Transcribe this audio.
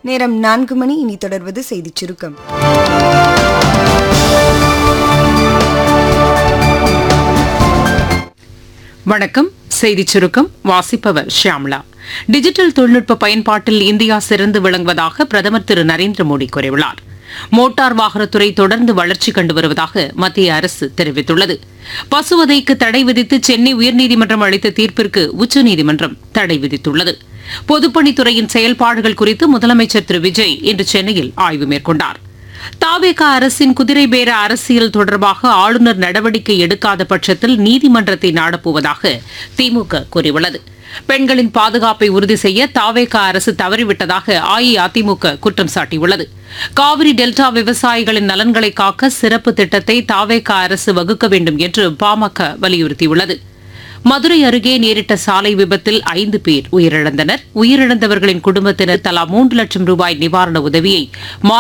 நேரம் நான்கு மணி இனி தொடர்வது செய்திச் சுருக்கம் வணக்கம் செய்திச் சுருக்கம் வாசிப்பவர் ஷியாம்லா டிஜிட்டல் தொழில்நுட்ப பயன்பாட்டில் இந்தியா சிறந்து விளங்குவதாக பிரதமர் திரு நரேந்திர மோடி கூறியுள்ளார் மோட்டார் வாகனத்துறை தொடர்ந்து வளர்ச்சி கண்டு வருவதாக மத்திய அரசு தெரிவித்துள்ளது பசுவதைக்கு தடை விதித்து சென்னை உயர்நீதிமன்றம் அளித்த தீர்ப்பிற்கு உச்சநீதிமன்றம் தடை விதித்துள்ளது பொதுப்பணித்துறையின் செயல்பாடுகள் குறித்து முதலமைச்சர் திரு விஜய் இன்று சென்னையில் ஆய்வு மேற்கொண்டார் தாவேகா அரசின் குதிரை பேர அரசியல் தொடர்பாக ஆளுநர் நடவடிக்கை எடுக்காத பட்சத்தில் நீதிமன்றத்தை நாடப்போவதாக திமுக கூறியுள்ளது பெண்களின் பாதுகாப்பை உறுதி செய்ய தாவேகா அரசு தவறிவிட்டதாக அஇஅதிமுக குற்றம் சாட்டியுள்ளது காவிரி டெல்டா விவசாயிகளின் நலன்களை காக்க சிறப்பு திட்டத்தை தாவேகா அரசு வகுக்க வேண்டும் என்று பாமக வலியுறுத்தியுள்ளது மதுரை அருகே நேரிட்ட சாலை விபத்தில் ஐந்து பேர் உயிரிழந்தனர் உயிரிழந்தவர்களின் குடும்பத்தினர் தலா மூன்று லட்சம் ரூபாய் நிவாரண உதவியை